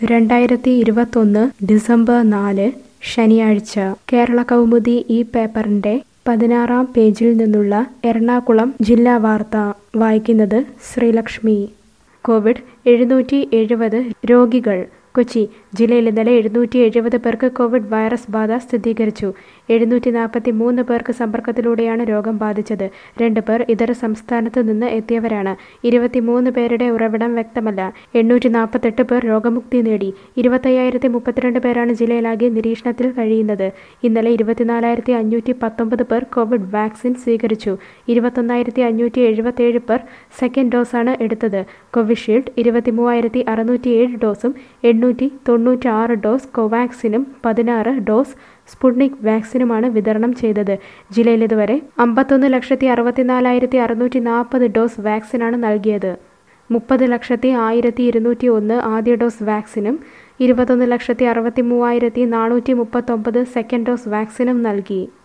രണ്ടായിരത്തി ഇരുപത്തൊന്ന് ഡിസംബർ നാല് ശനിയാഴ്ച കേരള കൗമുദി ഈ പേപ്പറിന്റെ പതിനാറാം പേജിൽ നിന്നുള്ള എറണാകുളം ജില്ലാ വാർത്ത വായിക്കുന്നത് ശ്രീലക്ഷ്മി കോവിഡ് എഴുന്നൂറ്റി എഴുപത് രോഗികൾ കൊച്ചി ജില്ലയിൽ ഇന്നലെ എഴുന്നൂറ്റി എഴുപത് പേർക്ക് കോവിഡ് വൈറസ് ബാധ സ്ഥിരീകരിച്ചു എഴുന്നൂറ്റി നാൽപ്പത്തി മൂന്ന് പേർക്ക് സമ്പർക്കത്തിലൂടെയാണ് രോഗം ബാധിച്ചത് രണ്ട് പേർ ഇതര സംസ്ഥാനത്ത് നിന്ന് എത്തിയവരാണ് ഇരുപത്തിമൂന്ന് പേരുടെ ഉറവിടം വ്യക്തമല്ല എണ്ണൂറ്റി നാൽപ്പത്തെട്ട് പേർ രോഗമുക്തി നേടി ഇരുപത്തയ്യായിരത്തി മുപ്പത്തിരണ്ട് പേരാണ് ജില്ലയിലാകെ നിരീക്ഷണത്തിൽ കഴിയുന്നത് ഇന്നലെ ഇരുപത്തിനാലായിരത്തി അഞ്ഞൂറ്റി പത്തൊമ്പത് പേർ കോവിഡ് വാക്സിൻ സ്വീകരിച്ചു ഇരുപത്തൊന്നായിരത്തി അഞ്ഞൂറ്റി എഴുപത്തേഴ് പേർ സെക്കൻഡ് ഡോസാണ് എടുത്തത് കോവിഷീൽഡ് ഇരുപത്തിമൂവായിരത്തി അറുന്നൂറ്റിയേഴ് ഡോസും എണ്ണൂറ്റി തൊണ്ണൂറ്റി ആറ് ഡോസ് കോവാക്സിനും പതിനാറ് ഡോസ് സ്പുട്നിക് വാക്സിനുമാണ് വിതരണം ചെയ്തത് ജില്ലയിൽ ഇതുവരെ അമ്പത്തൊന്ന് ലക്ഷത്തി അറുപത്തിനാലായിരത്തി അറുന്നൂറ്റി നാൽപ്പത് ഡോസ് വാക്സിനാണ് നൽകിയത് മുപ്പത് ലക്ഷത്തി ആയിരത്തി ഇരുന്നൂറ്റി ഒന്ന് ആദ്യ ഡോസ് വാക്സിനും ഇരുപത്തൊന്ന് ലക്ഷത്തി അറുപത്തി മൂവായിരത്തി നാനൂറ്റി മുപ്പത്തൊമ്പത് സെക്കൻഡ് ഡോസ് വാക്സിനും നൽകി